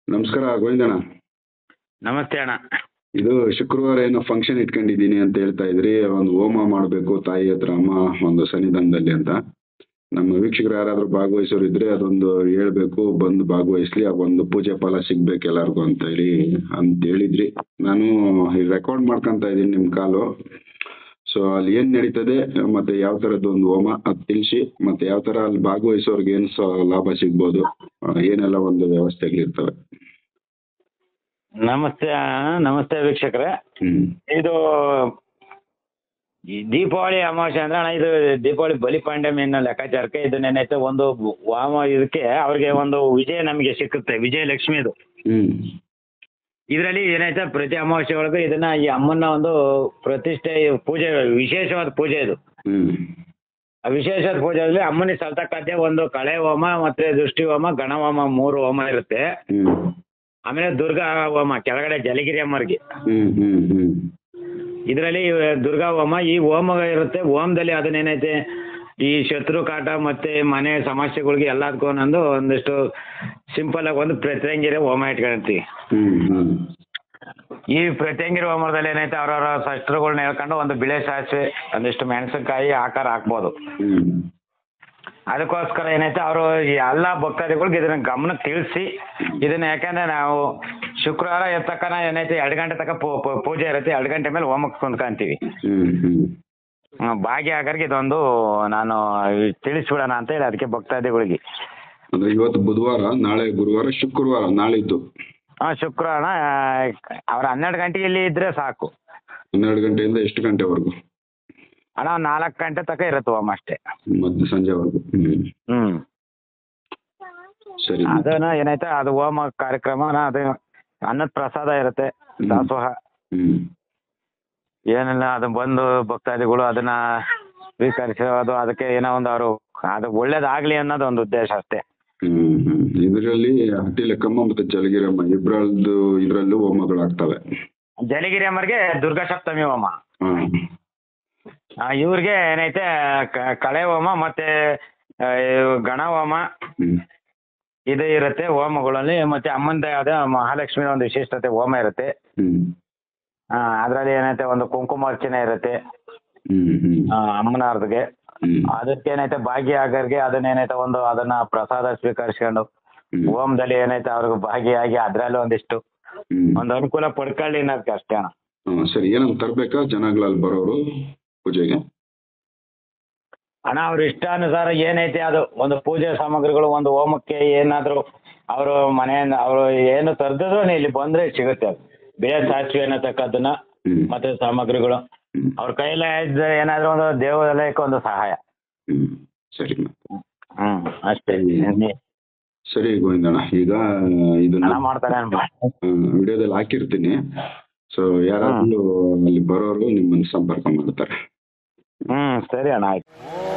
ನಮಸ್ಕಾರ ಗೋವಿಂದಣ್ಣ ನಮಸ್ತೆ ಅಣ್ಣ ಇದು ಶುಕ್ರವಾರ ಏನೋ ಫಂಕ್ಷನ್ ಇಟ್ಕೊಂಡಿದ್ದೀನಿ ಅಂತ ಹೇಳ್ತಾ ಇದ್ರಿ ಒಂದು ಹೋಮ ಮಾಡಬೇಕು ತಾಯಿ ಹತ್ರ ಅಮ್ಮ ಒಂದು ಸನ್ನಿಧಾನದಲ್ಲಿ ಅಂತ ನಮ್ಮ ವೀಕ್ಷಕರು ಯಾರಾದರೂ ಭಾಗವಹಿಸೋರು ಇದ್ರೆ ಅದೊಂದು ಹೇಳ್ಬೇಕು ಬಂದು ಭಾಗವಹಿಸ್ಲಿ ಆ ಒಂದು ಪೂಜೆ ಫಲ ಸಿಗ್ಬೇಕು ಎಲ್ಲರಿಗೂ ಅಂತ ಹೇಳಿ ಅಂತ ಹೇಳಿದ್ರಿ ನಾನು ರೆಕಾರ್ಡ್ ಮಾಡ್ಕೊಂತ ಇದ್ದೀನಿ ನಿಮ್ಮ ಕಾಲು ಸೊ ಅಲ್ಲಿ ಏನು ನಡೀತದೆ ಮತ್ತೆ ಯಾವ ಥರದ್ದು ಒಂದು ಹೋಮ ಅದು ತಿಳಿಸಿ ಮತ್ತೆ ಯಾವ ಥರ ಅಲ್ಲಿ ಭಾಗವಹಿಸೋರ್ಗೆ ಏನು ಸ ಲಾಭ ಸಿಗ್ಬೋದು ಆ, ಏನೆಲ್ಲ ಒಂದು ವ್ಯವಸ್ಥೆಗಳಿರ್ತವೆ ನಮಸ್ತೆ ಅಣ್ಣ ನಮಸ್ತೆ ವೀಕ್ಷಕರೇ ಹ್ಮ್ ಇದು ಈ ದೀಪಾವಳಿ ಅಮಾವಾಸ್ಯೆ ಅಂದ್ರೆ ಅಣ್ಣ ಇದು ದೀಪಾವಳಿ ಬಲಿಪಾಂಡಮಿ ಅನ್ನೋ ಲೆಕ್ಕಾಚಾರಕ್ಕೆ ಇದು ನೆನೈತೆ ಒಂದು ವಾಮ ಇದಕ್ಕೆ ಅವ್ರಿಗೆ ಒಂದು ವಿಜಯ ನಮಗೆ ಸಿಕ್ಕುತ್ತೆ ವಿಜಯ ಲಕ್ಷ್ಮಿದು ಹ್ಮ್ ಇದರಲ್ಲಿ ಏನೈತೆ ಪ್ರತಿ ಅಮಾವಾಸ್ಯೆ ಒಳಗೆ ಇದನ್ನ ಈ ಅಮ್ಮನ ಒಂದು ಪ್ರತಿಷ್ಠೆ ಪೂಜೆ ವಿಶೇಷವಾದ ಪೂಜೆ ಇದು ಹ್ಮ್ ಆ ವಿಶೇಷವಾದ ಪೂಜೆಯಲ್ಲಿ ಅಮ್ಮನಿಗೆ ಸಲ್ತಕ್ಕಂತೆ ಒಂದು ಕಳೆ ಹೋಮ ಮತ್ತೆ ದೃಷ್ಟಿ ಹೋಮ ಗಣ ಹೋಮ ಮೂರು ಹೋಮ ಇರುತ್ತೆ ಹ್ಮ್ ಆಮೇಲೆ ದುರ್ಗಾ ಹೋಮ ಕೆಳಗಡೆ ಜಲಗಿರಿ ಅಮ್ಮರಿಗೆ ಹ್ಮ್ ಹ್ಮ್ ಹ್ಮ್ ಇದರಲ್ಲಿ ದುರ್ಗಾ ಹೋಮ ಈ ಹೋಮ ಇರುತ್ತೆ ಹೋಮದಲ್ಲಿ ಅದನ್ನೇನೈತೆ ಈ ಶತ್ರು ಕಾಟ ಮತ್ತೆ ಮನೆ ಸಮಸ್ಯೆಗಳಿಗೆ ಎಲ್ಲದಕ್ಕೂ ಒಂದೊಂದು ಒಂದಿಷ್ಟು ಸಿಂಪಲ್ ಆಗಿ ಒಂದು ಪ್ರತ್ಯಂಗಿರ ಹೋಮ ಇಟ್ಕೊಳ್ತೀವಿ ಹ್ಮ್ ಹ್ಮ್ ಈ ಪ್ರತ್ಯಂಗಿರ ಹೋಮದಲ್ಲಿ ಏನೈತೆ ಅವ್ರವ್ರ ಶಸ್ತ್ರಗಳನ್ನ ಹೇಳ್ಕೊಂಡು ಒಂದು ಬಿಳೆ ಸಾಸಿವೆ ಒಂದಿಷ್ಟು ಮೆಣಸಿನಕಾಯಿ ಆಕಾರ ಹಾಕ್ಬೋದು ಹ್ಮ್ ಅದಕ್ಕೋಸ್ಕರ ಏನೈತೆ ಅವರು ಎಲ್ಲ ಭಕ್ತಾದಿಗಳಿಗೆ ಇದನ್ನ ಗಮನಕ್ಕೆ ತಿಳಿಸಿ ಇದನ್ನ ಯಾಕಂದ್ರೆ ನಾವು ಶುಕ್ರವಾರ ಎತ್ತಕ್ಕನ ಏನೈತೆ ಎರಡು ಗಂಟೆ ತನಕ ಪೂ- ಪೂ- ಪೂಜೆ ಇರುತ್ತೆ ಎರಡು ಗಂಟೆ ಮೇಲೆ ಹೋಮಕ್ಕೆ ಕುಂತ್ಕೊಂತೀವಿ ಹ್ಮ್ ಹ್ಮ್ ಹ್ಮ್, ಭಾಗ್ಯಗಾರರಿಗೆ ಇದೊಂದು ನಾನು ತಿಳಿಸ್ಬಿಡೋಣ ಅಂತ ಹೇಳಿ ಅದಕ್ಕೆ ಭಕ್ತಾದಿಗಳಿಗೆ ಅಂದ್ರೆ ಇವತ್ತು ಬುಧವಾರ ನಾಳೆ ಗುರುವಾರ ಶುಕ್ರವಾರ ನಾಳಿದ್ದು ಹಾಂ ಶುಕ್ರವಾರ ಅವ್ರು ಹನ್ನೆರಡು ಗಂಟೆಗೆ ಇಲ್ಲಿ ಇದ್ರೆ ಸಾಕು ಹನ್ನೆರಡು ಗಂಟೆಯಿಂದ ಎಷ್ಟು ಗಂಟೆವರೆಗೂ ಅಣ್ಣ ನಾಲ್ಕು ಗಂಟೆ ತನಕ ಇರುತ್ತೆ ಹೋಮ ಅಷ್ಟೇ ಮತ್ತೆ ಸಂಜೆವರೆಗೂ ಹ್ಮ್ ಹ್ಮ್ ಸರಿ ಅದನ್ನ ಏನೈತೆ ಅದು ಹೋಮ ಕಾರ್ಯಕ್ರಮ ಅದು ಅನ್ನದ ಪ್ರಸಾದ ಇರುತ್ತೆ ದಾಸೋಹ ಹ್ಮ್ ಏನಿಲ್ಲ ಅದು ಬಂದು ಭಕ್ತಾದಿಗಳು ಅದನ್ನ ಸ್ವೀಕರಿಸೋದು ಅದಕ್ಕೆ ಏನೋ ಒಂದು ಅವರು ಅದು ಒಳ್ಳೇದಾಗ್ಲಿ ಅನ್ನೋದು ಒಂದು ಉದ್ದೇಶ ಅಷ್ಟೇ ಹ್ಮ್ ಹ್ಮ್ ಇದರಲ್ಲಿ ಹಟ್ಟಿ ಲೆಕ್ಕಮ್ಮ ಮತ್ತೆ ಜಲಗಿರಮ್ಮ ಇಬ್ರಲ್ದು ಇದ್ರಲ್ಲೂ ಹೋಮಗಳಾಗ್ತವೆ ಜಲಗಿರಿ ಅಮ್ಮರಿಗೆ ದುರ್ಗಾ ಸಪ್ತಮಿ ಹೋಮ ಹಾ ಆ, ಇವ್ರಿಗೆ ಏನೈತೆ ಕ- ಕಳೆ ಹೋಮ ಮತ್ತೆ ಆ, ಇವು ಗಣ ಹೋಮ ಹ್ಮ್ ಇದು ಇರುತ್ತೆ ಹೋಮಗಳಲ್ಲಿ ಮತ್ತೆ ಅಮ್ಮಂದ ಅದೇ ಮಹಾಲಕ್ಷ್ಮಿ ಒಂದು ವಿಶಿಷ್ಟತೆ ಹೋಮ ಇರುತ್ತೆ ಹ್ಮ್ ಅದರಲ್ಲಿ ಏನೈತೆ ಒಂದು ಕುಂಕುಮಾರ್ಚನೆ ಇರುತ್ತೆ ಹ್ಮ್ ಹ್ಮ್ ಆ, ಅಮ್ಮನವ್ರದ್ಗೆ ಹ್ಮ್ ಅದಕ್ಕೆ ಏನೈತೆ ಭಾಗಿಯಾಗರ್ಗೆ ಅದನ್ನೇನೈತೆ ಒಂದು ಅದನ್ನ ಪ್ರಸಾದ ಸ್ವೀಕರಿಸ್ಕೊಂಡು ಹ್ಮ್ ಹೋಮದಲ್ಲಿ ಏನೈತೆ ಅವ್ರಿಗೆ ಭಾಗಿಯಾಗಿ ಅದ್ರಲ್ಲಿ ಒಂದಿಷ್ಟು ಹ್ಮ್ ಒಂದು ಅನುಕೂಲ ಪಡ್ಕೊಳ್ಳಿ ಅನ್ನೋದಕ್ಕೆ ಅಷ್ಟೇ ಅಣ್ಣ ಹಾ, ಸರಿ ಏನಂತ ತರ್ಬೇಕಾ ಜನಗಳಲ್ಲಿ ಬರೋರು ಪೂಜೆಗೆ ಅಣ್ಣ ಅವ್ರ ಇಷ್ಟಾನುಸಾರ ಏನೈತೆ ಅದು ಒಂದು ಪೂಜೆ ಸಾಮಗ್ರಿಗಳು ಒಂದು ಹೋಮಕ್ಕೆ ಏನಾದ್ರು ಅವರು ಮನೆಯಿಂದ ಅವರು ಏನು ತರ್ದಿದ್ರು ಇಲ್ಲಿ ಬಂದ್ರೆ ಸಿಗುತ್ತೆ ಅದು ಬೇರೆ ಸಾಸಿವೆ ಅನ್ನತಕ್ಕದ್ದನ್ನ ಹ್ಮ್ ಮತ್ತೆ ಸಾಮಗ್ರಿಗಳು ಹ್ಮ್ ಅವ್ರ ಕೈಲೇ ಇದ್ದ ಏನಾದ್ರು ಒಂದು ದೇವಾಲಯಕ್ಕೆ ಒಂದು ಸಹಾಯ ಹ್ಮ್ ಸರಿ ಹ್ಮ್ ಅಷ್ಟೇ ಸರಿ ಗೋವಿಂದಣ್ಣ ಈಗ ಇದನ್ನ ಹಣ ಮಾಡ್ತಾರೆ ಅನ್ಬೋದು ವಿಡಿಯೋದಲ್ಲಿ ಹಾಕಿರ್ತೀನಿ ಸೊ ಯಾರಾದ್ರೂ ಅಲ್ಲಿ ಬರೋರು ನಿಮ್ಮನ್ನ ಸಂಪರ್ಕ ಮಾಡ್ತಾರೆ ಹ್ಮ್ ಸರಿ ಅಣ್ಣ ಆಯ್ತು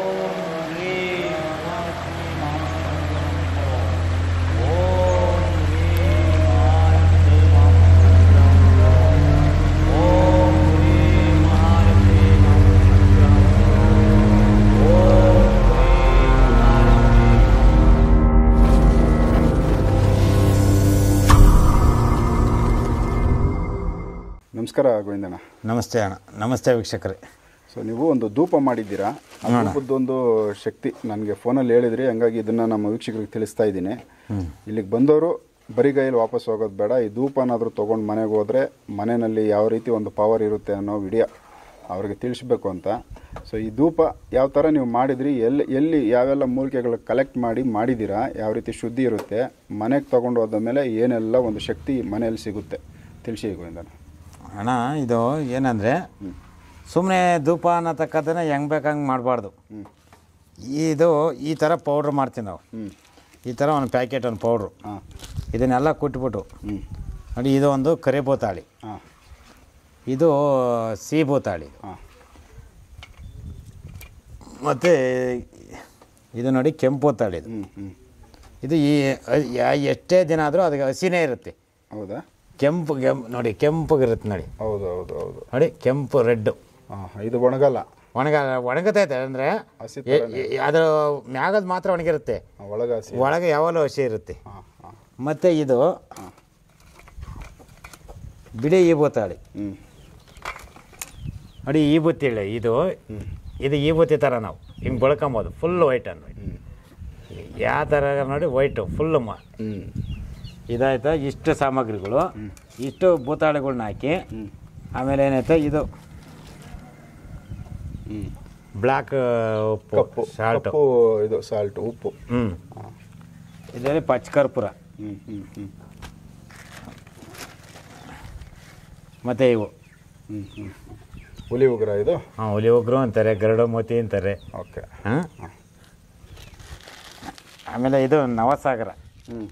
ನಮಸ್ಕಾರ ಗೋವಿಂದಣ್ಣ ನಮಸ್ತೆ ಅಣ್ಣ ನಮಸ್ತೆ ವೀಕ್ಷಕರೇ ಸೊ ನೀವು ಒಂದು ಧೂಪ ಮಾಡಿದ್ದೀರಾ ಆ ಧೂಪದ್ದೊಂದು ಶಕ್ತಿ ನನಗೆ ಫೋನಲ್ಲಿ ಹೇಳಿದ್ರಿ ಹಂಗಾಗಿ ಇದನ್ನು ನಮ್ಮ ವೀಕ್ಷಕರಿಗೆ ತಿಳಿಸ್ತಾ ಇದ್ದೀನಿ ಇಲ್ಲಿಗೆ ಬಂದವರು ಬರಿಗೈಯಲ್ಲಿ ವಾಪಸ್ ಹೋಗೋದು ಬೇಡ ಈ ಧೂಪನಾದರೂ ತೊಗೊಂಡು ಮನೆಗೆ ಹೋದರೆ ಮನೆಯಲ್ಲಿ ಯಾವ ರೀತಿ ಒಂದು ಪವರ್ ಇರುತ್ತೆ ಅನ್ನೋ ವಿಡಿಯೋ ಅವ್ರಿಗೆ ತಿಳಿಸ್ಬೇಕು ಅಂತ ಸೊ ಈ ಧೂಪ ಯಾವ ಥರ ನೀವು ಮಾಡಿದ್ರಿ ಎಲ್ಲಿ ಎಲ್ಲಿ ಯಾವೆಲ್ಲ ಮೂಲಿಕೆಗಳು ಕಲೆಕ್ಟ್ ಮಾಡಿ ಮಾಡಿದ್ದೀರಾ ಯಾವ ರೀತಿ ಶುದ್ಧಿ ಇರುತ್ತೆ ಮನೆಗೆ ತೊಗೊಂಡು ಹೋದ ಮೇಲೆ ಏನೆಲ್ಲ ಒಂದು ಶಕ್ತಿ ಮನೆಯಲ್ಲಿ ಸಿಗುತ್ತೆ ತಿಳಿಸಿ ಗೋವಿಂದಣ್ಣ ಅಣ್ಣ ಇದು ಏನಂದರೆ ಸುಮ್ಮನೆ ಧೂಪ ಅನ್ನತಕ್ಕದ್ದನ್ನ ಹೆಂಗೆ ಬೇಕಂಗೆ ಮಾಡಬಾರ್ದು ಇದು ಈ ಥರ ಪೌಡ್ರ್ ಮಾಡ್ತೀವಿ ನಾವು ಈ ಥರ ಒಂದು ಪ್ಯಾಕೆಟ್ ಒಂದು ಪೌಡ್ರು ಹಾಂ ಇದನ್ನೆಲ್ಲ ಕುಟ್ಬಿಟ್ಟು ಹ್ಞೂ ನೋಡಿ ಇದು ಒಂದು ಕರಿಬೋತಾಳಿ ಹಾಂ ಇದು ಸಿಹಿಬೋತಾಳಿ ಹಾಂ ಮತ್ತು ಇದು ನೋಡಿ ಕೆಂಪು ತಾಳಿ ಇದು ಹ್ಞೂ ಹ್ಞೂ ಇದು ಈ ಯಾ- ಎಷ್ಟೇ ದಿನ ಆದರೂ ಅದಕ್ಕೆ ಹಸಿನೇ ಇರುತ್ತೆ ಹೌದಾ ಕೆಂಪು ಕೆಂಪು ನೋಡಿ ಕೆಂಪಗಿರುತ್ತೆ ನೋಡಿ ಹೌದು ಹೌದು ಹೌದು ನೋಡಿ ಕೆಂಪು ರೆಡ್ಡು ಹಾಂ ಇದು ಒಣಗಲ್ಲ ಒಣಗ ಒಣಗತೈತೆ ಅಂದರೆ ಹಸಿ ಅದರ ಮ್ಯಾಗದ ಮಾತ್ರ ಒಣಗಿರುತ್ತೆ ಒಳಗೆ ಹಸಿ ಒಳಗೆ ಯಾವಾಗಲೂ ಹಸಿ ಇರುತ್ತೆ ಹಾಂ ಹಾಂ ಮತ್ತು ಇದು ಬಿಡಿ ಈ ಬೂತಾಳಿ ಹ್ಞೂ ನೋಡಿ ಈ ಬುತ್ತಿಳಿ ಇದು ಇದು ಈ ಬುತ್ತಿ ಥರ ನಾವು ಹಿಂಗೆ ಬಳ್ಕೊಂಬೋದು ಫುಲ್ ವೈಟ್ ಅನ್ನು ಯಾವ ಥರ ನೋಡಿ ವೈಟು ಫುಲ್ ಮ ಹ್ಞೂ ಇದಾಯ್ತಾ ಇಷ್ಟು ಸಾಮಗ್ರಿಗಳು ಇಷ್ಟು ಬೂತಾಳಿಗಳ್ನ ಹಾಕಿ ಹ್ಞೂ ಆಮೇಲೆ ಏನಾಯ್ತು ಇದು ಹ್ಞೂ ಬ್ಲ್ಯಾಕ್ ಉಪ್ಪು ಕಪ್ಪು ಸಾಲ್ಟು ಕಪ್ಪು ಇದು ಸಾಲ್ಟ್ ಉಪ್ಪು ಹ್ಞೂ ಇದರಲ್ಲಿ ಪಚ್ಚಕರ್ಪೂರ ಹ್ಞೂ ಹ್ಞೂ ಹ್ಞೂ ಮತ್ತು ಇವು ಹ್ಞೂ ಹ್ಞೂ ಹುಲಿ ಉಗ್ರ ಇದು ಹಾಂ ಹುಲಿ ಉಗ್ರು ಅಂತಾರೆ ಗರುಡ ಮೋತಿ ಅಂತಾರೆ ಓಕೆ ಹಾಂ ಆಮೇಲೆ ಇದು ನವಸಾಗರ ಹ್ಞೂ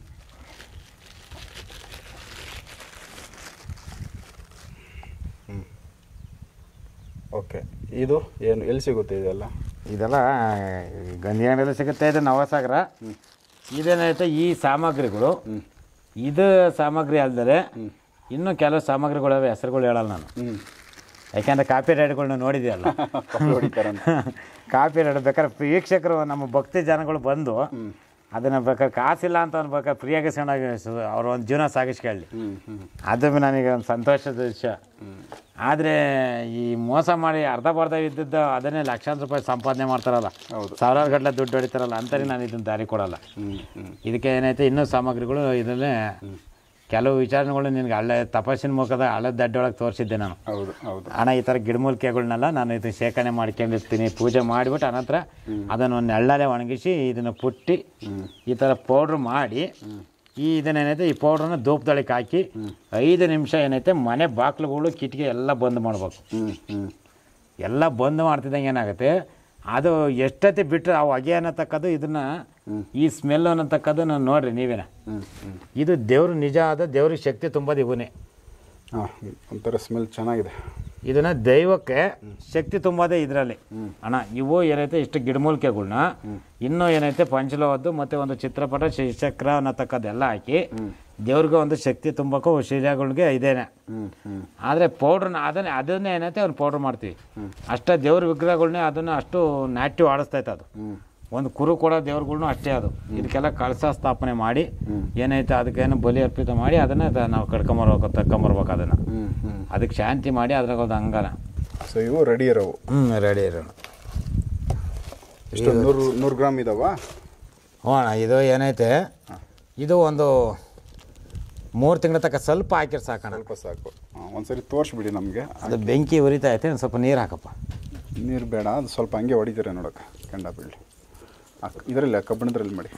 ಓಕೆ ಇದು ಏನು ಎಲ್ಲಿ ಸಿಗುತ್ತೆ ಇದೆಲ್ಲ ಇದೆಲ್ಲ ಗಂಧಿ ಅಂಗಡಿಯಲ್ಲಿ ಸಿಗುತ್ತೆ ಇದು ನವಸಾಗರ ಇದೇನಾಯ್ತು ಈ ಸಾಮಗ್ರಿಗಳು ಇದು ಸಾಮಗ್ರಿ ಅಲ್ದರೆ ಇನ್ನೂ ಕೆಲವು ಸಾಮಗ್ರಿಗಳವೆ ಹೆಸರುಗಳು ಹೇಳಲ್ಲ ನಾನು ಹ್ಞೂ ಯಾಕೆಂದ್ರೆ ಕಾಪಿ ರೈಡ್ಗಳನ್ನ ನೋಡಿದೆಯಲ್ಲ ಹೊಡಿತಾರಂತ ಕಾಪಿ ರೈಡ್ ಬೇಕಾದ್ರೆ ವೀಕ್ಷಕರು ನಮ್ಮ ಭಕ್ತಿ ಜನಗಳು ಬಂದು ಅದನ್ನು ಬೇಕಾದ್ರೆ ಕಾಸಿಲ್ಲ ಅಂತ ಅನ್ಬೇಕಾದ್ರೆ ಫ್ರೀಯಾಗಿ ಸಣ್ಣಾಗಿ ಅವ್ರ ಒಂದು ಜೀವನ ಸಾಗಿಸ್ಕೊಳ್ಳಿ ಹ್ಞೂ ಹ್ಞೂ ಅದು ನನಗೆ ಒಂದು ಸಂತೋಷದ ವಿಷಯ ಆದರೆ ಈ ಮೋಸ ಮಾಡಿ ಅರ್ಧ ಬರ್ಧ ಇದ್ದದ್ದು ಅದನ್ನೇ ಲಕ್ಷಾಂತರ ರೂಪಾಯಿ ಸಂಪಾದನೆ ಮಾಡ್ತಾರಲ್ಲ ಹೌದು. ಸಾವಿರಾರು ಗಟ್ಟಲೆ ದುಡ್ಡು ಹೊಡಿತಾರಲ್ಲ ಅಂತಾರೆ ನಾನು ಇದನ್ನ ದಾರಿ ಕೊಡಲ್ಲ ಹ್ಞೂ ಹ್ಞೂ ಇದಕ್ಕೆ ಏನೈತೆ ಇನ್ನೂ ಸಾಮಗ್ರಿಗಳು ಇದರಲ್ಲೇ ಕೆಲವು ವಿಚಾರಗಳು ನಿನ್ಗೆ ಹಳ್ಳೆ ತಪಸ್ಸಿನ ಮುಖದ ಹಳ್ಳದ ದಡ್ಡೊಳಗೆ ತೋರಿಸಿದ್ದೆ ನಾನು ಹೌದು ಹೌದು ಹಣ ಈ ಥರ ಗಿಡಮೂಲಿಕೆಗಳನ್ನೆಲ್ಲ ನಾನು ಇದನ್ನ ಶೇಖರಣೆ ಮಾಡ್ಕೊಂಡಿರ್ತೀನಿ ಪೂಜೆ ಮಾಡಿಬಿಟ್ಟು ಅನಂತರ ಅದನ್ನು ಒಂದು ಎಳ್ಳಲ್ಲೇ ಒಣಗಿಸಿ ಇದನ್ನು ಪುಟ್ಟಿ ಈ ಥರ ಪೌಡ್ರ್ ಮಾಡಿ ಈ ಇದನ್ನೇನೈತೆ ಈ ಪೌಡ್ರನ್ನ ಧೂಪದೊಳಗೆ ಹಾಕಿ ಐದು ನಿಮಿಷ ಏನೈತೆ ಮನೆ ಬಾಗಿಲುಗಳು ಕಿಟಕಿ ಎಲ್ಲ ಬಂದ್ ಮಾಡ್ಬೇಕು ಹ್ಞೂ ಹ್ಞೂ ಎಲ್ಲ ಬಂದ್ ಮಾಡ್ತಿದ್ದಂಗೆ ಏನಾಗುತ್ತೆ ಅದು ಎಷ್ಟೊತ್ತಿ ಬಿಟ್ಟರೆ ಆ ಹೊಗೆ ಅನ್ನತಕ್ಕದ್ದು ಇದನ್ನ ಈ ಸ್ಮೆಲ್ ಅನ್ನತಕ್ಕದ್ದು ನಾನು ನೋಡ್ರಿ ನೀವೇನ ಹ್ಞೂ ಹ್ಞೂ ಇದು ದೇವ್ರು ನಿಜ ಆದ ದೇವ್ರಿಗೆ ಶಕ್ತಿ ತುಂಬೋದು ಇವನೇ ಹಾಂ ಒಂಥರ ಸ್ಮೆಲ್ ಚೆನ್ನಾಗಿದೆ ಇದನ್ನ ದೈವಕ್ಕೆ ಶಕ್ತಿ ತುಂಬೋದೇ ಇದರಲ್ಲಿ ಅಣ್ಣ ಇವು ಏನೈತೆ ಇಷ್ಟು ಗಿಡಮೂಲಿಕೆಗಳ್ನ ಇನ್ನೂ ಏನೈತೆ ಪಂಚಲೋಹದ್ದು ಮತ್ತೆ ಒಂದು ಚಿತ್ರಪಟ ಶಿಚಕ್ರ ಅನ್ನತಕ್ಕದ್ದೆಲ್ಲ ಹಾಕಿ ದೇವ್ರಿಗೆ ಒಂದು ಶಕ್ತಿ ತುಂಬಕ್ಕೂ ಶಿಲೆಗಳಿಗೆ ಇದೇನೆ ಹ್ಞೂ ಹ್ಞೂ ಆದರೆ ಪೌಡ್ರನ್ನ ಅದನ್ನೇ ಅದನ್ನೇ ಏನೈತೆ ಅವ್ನು ಪೌಡ್ರ್ ಮಾಡ್ತೀವಿ ಅಷ್ಟೇ ದೇವ್ರ ವಿಗ್ರಹಗಳ್ನೇ ಅದನ್ನು ಅಷ್ಟು ನಾಟ್ಯ ಆಡಿಸ್ತೈತೆ ಅದು ಹ್ಞೂ ಒಂದು ಕುರು ಕೊಡೋ ದೇವ್ರುಗಳ್ನು ಅಷ್ಟೇ ಅದು ಇದಕ್ಕೆಲ್ಲ ಕಳಸ ಸ್ಥಾಪನೆ ಮಾಡಿ ಏನೈತೆ ಅದಕ್ಕೇನು ಬಲಿ ಅರ್ಪಿತ ಮಾಡಿ ಅದನ್ನ ತ- ನಾವು ಕಡ್ಕೊಂಬರ್ಬೇಕು ತಕ್ಕೊಂಬರ್ಬೇಕು ಅದನ್ನು ಹ್ಞೂ ಹ್ಞೂ ಅದಕ್ಕೆ ಶಾಂತಿ ಮಾಡಿ ಅದ್ರಾಗ ಒಂದು ಅಂಗನ ಸೊ ಇವು ರೆಡಿ ಇರೋವು ಹ್ಞೂ ರೆಡಿ ಇರೋಣ ಇಷ್ಟು ನೂರು ನೂರು ಗ್ರಾಮ್ ಇದಾವ ಹ್ಞೂ ಅಣ್ಣ ಇದು ಏನೈತೆ ಇದು ಒಂದು ಮೂರು ತಿಂಗಳ ತನಕ ಸ್ವಲ್ಪ ಹಾಕಿರ್ ಸಾಕಣ ಸ್ವಲ್ಪ ಸಾಕು ಹಾಂ ಒಂದ್ಸರಿ ತೋರಿಸ್ಬಿಡಿ ನಮಗೆ ಅದು ಬೆಂಕಿ ಉರಿತಾ ಐತೆ ಒಂದು ಸ್ವಲ್ಪ ನೀರು ಹಾಕಪ್ಪ ನೀರು ಬೇಡ ಅದು ಸ್ವಲ್ಪ ಹಂಗೆ ಹೊಡಿತೀರ ನೋಡೋಕೆ ಕೆಂಡ ಬೀಳಿ ಇದರಲ್ಲಿ ಕಬ್ಬಿಣದ್ರಲ್ಲಿ ಮಾಡಿ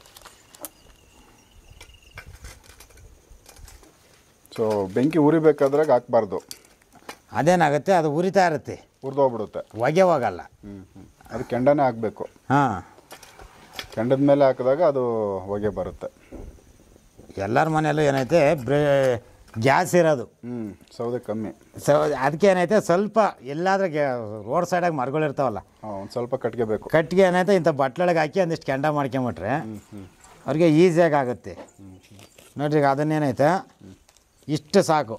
ಸೊ ಬೆಂಕಿ ಉರಿಬೇಕಾದ್ರಾಗ ಹಾಕ್ಬಾರ್ದು ಅದೇನಾಗುತ್ತೆ ಅದು ಉರಿತಾ ಇರುತ್ತೆ ಉರಿದೋಗ್ಬಿಡುತ್ತೆ ಹೊಗೆ ಹೋಗಲ್ಲ ಹ್ಞೂ ಹ್ಞೂ ಅದು ಕೆಂಡನೇ ಹಾಕಬೇಕು ಹಾಂ ಕೆಂಡದ ಮೇಲೆ ಹಾಕಿದಾಗ ಅದು ಹೊಗೆ ಬರುತ್ತೆ ಎಲ್ಲರ ಮನೆಯಲ್ಲೂ ಏನೈತೆ ಬ್ರೇ ಗ್ಯಾಸ್ ಇರೋದು ಹ್ಞೂ ಸೌದೆ ಕಮ್ಮಿ ಸೊ ಅದಕ್ಕೆ ಏನೈತೆ ಸ್ವಲ್ಪ ಎಲ್ಲಾದ್ರೂ ರೋಡ್ ಸೈಡಾಗಿ ಮರಗಳಿರ್ತಾವಲ್ಲ ಹಾಂ ಒಂದು ಸ್ವಲ್ಪ ಕಟ್ಗೆ ಬೇಕು ಕಟ್ಟಿಗೆ ಏನೈತೆ ಇಂಥ ಬಟ್ಲೊಳಗೆ ಹಾಕಿ ಒಂದಿಷ್ಟು ಕೆಂಡ ಮಾಡ್ಕೊಂಬಿಟ್ರೆ ಅವ್ರಿಗೆ ಈಸಿಯಾಗಿ ಆಗುತ್ತೆ ನೋಡ್ರಿ ಈಗ ಅದನ್ನೇನೈತೆ ಇಷ್ಟು ಸಾಕು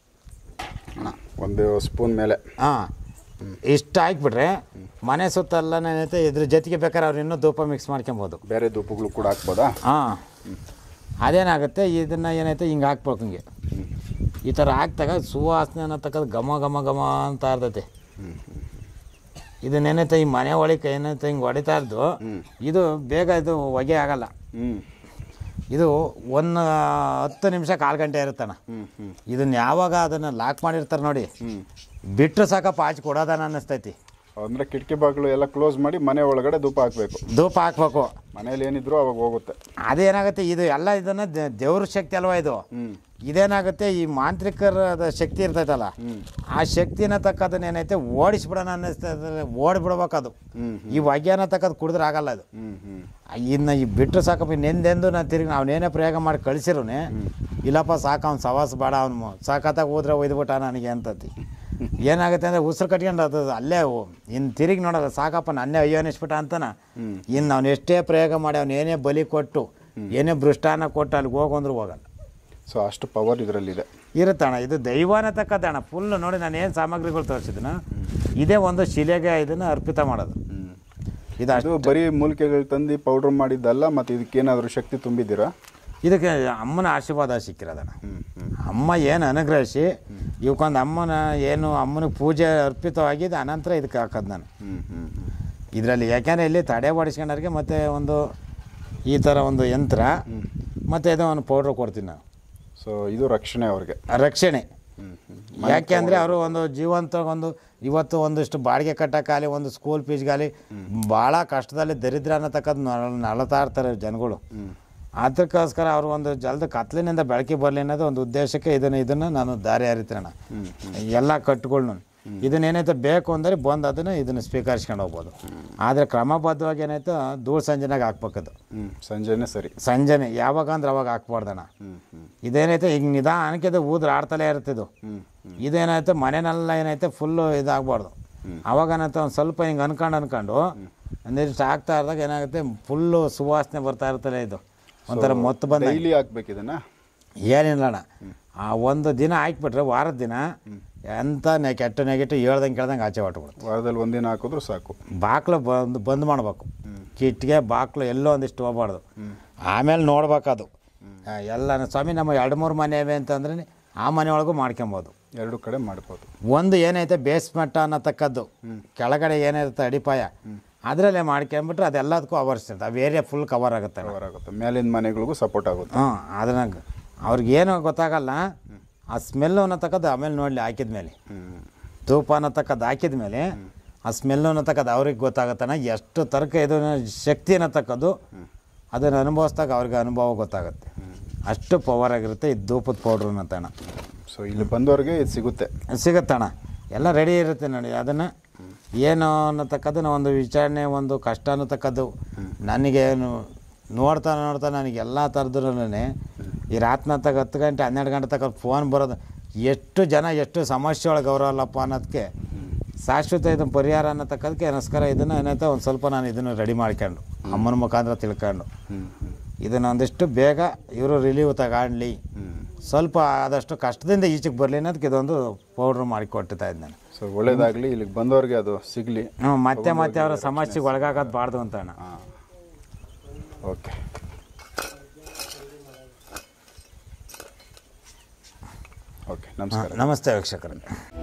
ಒಂದು ಸ್ಪೂನ್ ಮೇಲೆ ಹಾಂ ಇಷ್ಟು ಹಾಕ್ಬಿಟ್ರೆ ಮನೆ ಸುತ್ತೆಲ್ಲ ಏನೈತೆ ಇದ್ರ ಜೊತೆಗೆ ಬೇಕಾದ್ರೆ ಅವ್ರು ಇನ್ನೂ ಧೂಪ ಮಿಕ್ಸ್ ಮಾಡ್ಕೊಬೋದು ಬೇರೆ ಧೂಪಗಳು ಕೂಡ ಹಾಕ್ಬೋದಾ ಹಾಂ ಅದೇನಾಗುತ್ತೆ ಇದನ್ನು ಏನೈತೆ ಹಿಂಗೆ ಹಾಕ್ಬೇಕು ಹಿಂಗೆ ಈ ಥರ ಹಾಕ್ದಾಗ ಸುವಾಸನೆ ಅನ್ನತಕ್ಕದ್ದು ಘಮ ಘಮ ಘಮ ಅಂತ ಇರ್ತೈತೆ ಇದನ್ನೇನೈತೆ ಈ ಮನೆ ಒಳಗೆ ಏನೈತೆ ಹಿಂಗೆ ಹೊಡಿತಾ ಇದ್ದು ಇದು ಬೇಗ ಇದು ಹೊಗೆ ಆಗಲ್ಲ ಹ್ಞೂ ಇದು ಒಂದು ಹತ್ತು ನಿಮಿಷ ಕಾಲು ಗಂಟೆ ಇರುತ್ತಣ್ಣ ಹ್ಞೂ ಹ್ಞೂ ಇದನ್ನ ಯಾವಾಗ ಅದನ್ನು ಲಾಕ್ ಮಾಡಿರ್ತಾರೆ ನೋಡಿ ಹ್ಞೂ ಬಿಟ್ಟರು ಸಾಕಪ್ಪ ಆಚೆ ಕೊಡೋದನ್ನ ಅನ್ನಿಸ್ತೈತಿ ಅಂದರೆ ಕಿಟಕಿ ಬಾಗಿಲು ಎಲ್ಲ ಕ್ಲೋಸ್ ಮಾಡಿ ಮನೆ ಒಳಗಡೆ ಧೂಪ ಹಾಕಬೇಕು ಧೂಪ ಹಾಕ್ಬೇಕು ಮನೇಲಿ ಏನಿದ್ರು ಅವಾಗ ಹೋಗುತ್ತೆ ಅದೇನಾಗುತ್ತೆ ಇದು ಎಲ್ಲ ಇದನ್ನು ದೇವ್ರ ಶಕ್ತಿ ಅಲ್ವಾ ಇದು ಹ್ಞೂ ಇದೇನಾಗುತ್ತೆ ಈ ಮಾಂತ್ರಿಕರ ಶಕ್ತಿ ಇರ್ತೈತಲ್ಲ ಆ ಶಕ್ತಿನ ತಕ್ಕದನ್ನ ಏನೈತೆ ಓಡಿಸ್ಬಿಡೋಣ ಅನ್ನಿಸ್ತದೆ ಓಡಿಬಿಡ್ಬೇಕು ಅದು ಹ್ಞೂ ಈ ಹೊಗೆನ ತಕ್ಕದು ಕುಡಿದ್ರೆ ಆಗಲ್ಲ ಅದು ಹ್ಞೂ ಹ್ಞೂ ಇನ್ನು ಈ ಬಿಟ್ಟರು ಸಾಕಪ್ಪ ಇನ್ನೆಂದೆಂದು ನಾನು ತಿರುಗಿ ಅವನೇನೇ ಪ್ರಯೋಗ ಮಾಡಿ ಕಳಿಸಿರೋನೆ ಇಲ್ಲಪ್ಪ ಸಾಕು ಅವ್ನು ಸವಾಸ ಬೇಡ ಅವ್ನು ಸಾಕತ್ತಾಗ ಹೋದ್ರೆ ಒಯ್ದುಬಿಟ್ಟ ನನಗೆ ಅಂತತಿ ಏನಾಗುತ್ತೆ ಅಂದರೆ ಉಸಿರು ಕಟ್ಕೊಂಡು ಅದು ಅಲ್ಲೇ ಇನ್ನು ತಿರುಗಿ ನೋಡಲ್ಲ ಸಾಕಪ್ಪ ನನ್ನೇ ಅಯ್ಯೋ ಅನಿಸ್ಬಿಟ್ಟ ಅಂತಾನ ಇನ್ನು ಅವ್ನು ಎಷ್ಟೇ ಪ್ರಯೋಗ ಮಾಡಿ ಅವ್ನು ಏನೇ ಬಲಿ ಕೊಟ್ಟು ಏನೇ ಭೃಷ್ಟಾನ ಕೊಟ್ಟು ಅಲ್ಲಿಗೆ ಹೋಗಂದ್ರೂ ಹೋಗಲ್ಲ ಸೊ ಅಷ್ಟು ಪವರ್ ಇದರಲ್ಲಿದೆ ಇರುತ್ತಣ್ಣ ಇದು ದೈವಾನ ತಕ್ಕದಣ್ಣ ಫುಲ್ ನೋಡಿ ನಾನು ಏನು ಸಾಮಗ್ರಿಗಳು ತೋರಿಸಿದ್ನ ಇದೇ ಒಂದು ಶಿಲೆಗೆ ಇದನ್ನು ಅರ್ಪಿತ ಮಾಡೋದು ಇದು ಅಷ್ಟು ಇದು ಬರೀ ಮೂಲಿಕೆಗಳು ತಂದು ಪೌಡ್ರ್ ಮಾಡಿದ್ದಲ್ಲ ಮತ್ತು ಇದಕ್ಕೇನಾದರೂ ಶಕ್ತಿ ತುಂಬಿದ್ದೀರಾ ಇದಕ್ಕೆ ಅಮ್ಮನ ಆಶೀರ್ವಾದ ಸಿಕ್ಕಿರೋದಣ್ಣ ಹ್ಞೂ ಹ್ಞೂ ಅಮ್ಮ ಏನು ಅನುಗ್ರಹಿಸಿ ಇವಕ್ಕೊಂದು ಅಮ್ಮನ ಏನು ಅಮ್ಮನಿಗೆ ಪೂಜೆ ಅರ್ಪಿತವಾಗಿದೆ ಅನಂತರ ಇದಕ್ಕೆ ಹಾಕೋದು ನಾನು ಹ್ಮ್ ಹ್ಮ್ ಹ್ಮ್ ಇದರಲ್ಲಿ ಯಾಕೆಂದರೆ ಇಲ್ಲಿ ತಡೆ ಹೊಡಿಸ್ಕೊಂಡವ್ರಿಗೆ ಮತ್ತು ಒಂದು ಈ ಥರ ಒಂದು ಯಂತ್ರ ಮತ್ತು ಇದು ಒಂದು ಪೌಡ್ರ್ ಕೊಡ್ತೀನಿ ನಾನು ಸೊ ಇದು ರಕ್ಷಣೆ ಅವ್ರಿಗೆ ರಕ್ಷಣೆ ಹ್ಮ್ ಹ್ಮ್ ಯಾಕೆ ಅಂದರೆ ಅವರು ಒಂದು ಜೀವಂತ ಒಂದು ಇವತ್ತು ಒಂದಿಷ್ಟು ಬಾಡಿಗೆ ಕಟ್ಟಕ್ಕಾಗಲಿ ಒಂದು ಸ್ಕೂಲ್ ಫೀಸ್ಗಾಲಿ ಭಾಳ ಕಷ್ಟದಲ್ಲಿ ದರಿದ್ರ ಅನ್ನತಕ್ಕದ್ದು ನಳ- ನಳತಾ ಇರ್ತಾರೆ ಜನಗಳು ಅದಕ್ಕೋಸ್ಕರ ಅವರು ಒಂದು ಜಲ್ದ ಕತ್ಲಿನಿಂದ ಬೆಳಕಿಗೆ ಬರಲಿ ಅನ್ನೋದು ಒಂದು ಉದ್ದೇಶಕ್ಕೆ ಇದನ್ನು ಇದನ್ನು ನಾನು ದಾರಿ ಹರಿತೀನಿ ಎಲ್ಲ ಕಟ್ಟುಗಳ್ನು ಇದನ್ನೇನೈತೆ ಬೇಕು ಅಂದರೆ ಬಂದು ಅದನ್ನು ಇದನ್ನು ಸ್ವೀಕರಿಸ್ಕೊಂಡು ಹೋಗ್ಬೋದು ಆದರೆ ಕ್ರಮಬದ್ಧವಾಗಿ ಏನಾಯ್ತು ಧೂಳು ಸಂಜೆನಾಗ ಹಾಕ್ಬೇಕದು ಹ್ಮ್ ಸಂಜೆನೆ ಸರಿ ಸಂಜೆನೆ ಯಾವಾಗ ಅಂದ್ರೆ ಅವಾಗ ಹಾಕ್ಬಾರ್ದಣ್ಣ ಹ್ಮ್ ಹ್ಮ್ ಇದೇನೈತೆ ಈಗ ನಿಧಾನಕ್ಕೆ ಇದು ಊದ್ರೆ ಆಡ್ತಲೇ ಇರ್ತಿದ್ದು ಹ್ಮ್ ಇದೇನೈತೆ ಮನೆನೆಲ್ಲ ಏನೈತೆ ಫುಲ್ಲು ಇದಾಗಬಾರ್ದು ಅವಾಗ ಏನೈತೆ ಒಂದು ಸ್ವಲ್ಪ ಹಿಂಗೆ ಅನ್ಕೊಂಡು ಅನ್ಕೊಂಡು ಒಂದಿಷ್ಟು ಆಗ್ತಾ ಇದ್ದಾಗ ಏನಾಗುತ್ತೆ ಫುಲ್ಲು ಸುವಾಸನೆ ಬರ್ತಾ ಇರ್ತಲ್ಲ ಇದು ಒಂಥರ ಮೊತ್ತು ಬಂದ ಡೈಲಿ ಹಾಕ್ಬೇಕು ಇದನ್ನ ಏನಿಲ್ಲ ಅಣ್ಣ ಆ ಒಂದು ದಿನ ಹಾಕ್ಬಿಟ್ರೆ ವಾರದ ದಿನ ಎಂಥ ನೆ ಕೆಟ್ಟ ನೆಗೆಟಿವ್ ಹೇಳ್ದಂಗೆ ಕೇಳ್ದಂಗೆ ಆಚೆ ಹೊಟ್ಬಿಡುತ್ತೆ ವಾರದಲ್ಲಿ ಒಂದಿನ ಹಾಕಿದ್ರು ಸಾಕು ಬಾಕ್ಲು ಬಂದು ಬಂದ್ ಮಾಡ್ಬೇಕು ಕಿಟ್ಗೆ ಬಾಕ್ಲು ಎಲ್ಲೋ ಒಂದಿಷ್ಟು ಹೋಗ್ಬಾರ್ದು ಆಮೇಲೆ ನೋಡ್ಬೇಕದು ಆ, ಎಲ್ಲ ಸ್ವಾಮಿ ನಮ್ಮ ಎರಡು ಮೂರು ಮನೆ ಇವೆ ಅಂತಂದ್ರೆ ಆ ಮನೆ ಒಳಗೂ ಮಾಡ್ಕೊಬೋದು ಎರಡು ಕಡೆ ಮಾಡ್ಬೋದು ಒಂದು ಏನೈತೆ ಬೇಸ್ಮೆಂಟ್ ಅನ್ನತಕ್ಕದ್ದು ಕೆಳಗಡೆ ಏನಿರುತ್ತೆ ಅಡಿಪಾಯ ಅದರಲ್ಲೇ ಮಾಡ್ಕೊಂಬಿಟ್ರೆ ಅದೆಲ್ಲದಕ್ಕೂ ಅವರ್ಸಿರುತ್ತೆ ಆ ಏರಿಯಾ ಫುಲ್ ಕವರ್ ಆಗುತ್ತೆ ಕವರ್ ಆಗುತ್ತೆ ಮೇಲಿನ ಮನೆಗಳಿಗೂ ಸಪೋರ್ಟ್ ಆಗುತ್ತೆ ಹ್ಞೂ ಅದನ್ನ ಅವ್ರಿಗೇನು ಗೊತ್ತಾಗಲ್ಲ ಆ ಸ್ಮೆಲ್ಲು ಅನ್ನತಕ್ಕದ್ದು ಆಮೇಲೆ ನೋಡಲಿ ಹಾಕಿದ ಮೇಲೆ ಹ್ಮ್ ಧೂಪ ಅನ್ನತಕ್ಕದ್ದು ಹಾಕಿದ ಮೇಲೆ ಆ ಸ್ಮೆಲ್ಲು ಅನ್ನತಕ್ಕದ್ದು ಅವ್ರಿಗೆ ಗೊತ್ತಾಗತ್ತಣ್ಣ ಎಷ್ಟು ತರ್ಕ ಇದು ಶಕ್ತಿ ಅನ್ನತಕ್ಕದ್ದು ಅದನ್ನು ಅನುಭವಿಸ್ದಾಗ ಅವ್ರಿಗೆ ಅನುಭವ ಗೊತ್ತಾಗುತ್ತೆ ಅಷ್ಟು ಪವರ್ ಆಗಿರುತ್ತೆ ಇದು ಧೂಪದ ಪೌಡ್ರು ಅನ್ನತ್ತಣ್ಣ ಸೊ ಇಲ್ಲಿ ಬಂದವ್ರಿಗೆ ಇದು ಸಿಗುತ್ತೆ ಸಿಗುತ್ತಣ್ಣ ಎಲ್ಲ ರೆಡಿ ಇರುತ್ತೆ ನೋಡಿ ಅದನ್ನು ಏನು ಅನ್ನತಕ್ಕದ್ದನ್ನ ಒಂದು ವಿಚಾರಣೆ ಒಂದು ಕಷ್ಟ ಅನ್ನತಕ್ಕದ್ದು ನನಗೆ ನು- ನೋಡ್ತಾ ನೋಡ್ತಾ ನನಗೆ ಎಲ್ಲ ಥರದ್ರೂ ಈ ರಾತ್ರಿ ತಗ ಹತ್ತು ಗಂಟೆ ಹನ್ನೆರಡು ಗಂಟೆ ತಕ್ಕ ಫೋನ್ ಬರೋದು ಎಷ್ಟು ಜನ ಎಷ್ಟು ಸಮಸ್ಯೆ ಒಳಗೆ ಅವರಲ್ಲಪ್ಪ ಅನ್ನೋದಕ್ಕೆ ಶಾಶ್ವತ ಇದನ್ನು ಪರಿಹಾರ ಅನ್ನತಕ್ಕದಕ್ಕೆ ನಮಸ್ಕಾರ ಇದನ್ನು ಏನೈತೆ ಒಂದು ಸ್ವಲ್ಪ ನಾನು ಇದನ್ನು ರೆಡಿ ಮಾಡ್ಕೊಂಡು ಅಮ್ಮನ ಮುಖಾಂತರ ತಿಳ್ಕೊಂಡು ಹ್ಮ್ ಹ್ಮ್ ಇದನ್ನು ಒಂದಿಷ್ಟು ಬೇಗ ಇವರು ರಿಲೀವ್ ತಗೊಳ್ಳಿ ಹ್ಮ್ ಸ್ವಲ್ಪ ಆದಷ್ಟು ಕಷ್ಟದಿಂದ ಈಚೆಗೆ ಬರಲಿ ಅನ್ನೋದಕ್ಕೆ ಇದೊಂದು ಪೌಡ್ರ್ ಮಾಡಿ ಕೊಟ್ಟಿದ್ದೆ ನಾನು ಸೊ ಒಳ್ಳೇದಾಗ್ಲಿ ಇಲ್ಲಿಗೆ ಬಂದವ್ರಿಗೆ ಅದು ಸಿಗ್ಲಿ ಹ್ಞೂ ಮತ್ತೆ ಮತ್ತೆ ಅವರ ಸಮಸ್ಯೆಗೆ ಒಳಗಾಗೋದು ಬಾರ್ದು ಅಂತ ಅಣ್ಣ ಹಾಂ ಓಕೆ ಓಕೆ ನಮಸ್ಕಾರ ನಮಸ್ತೆ ವೀಕ್ಷಕರೇ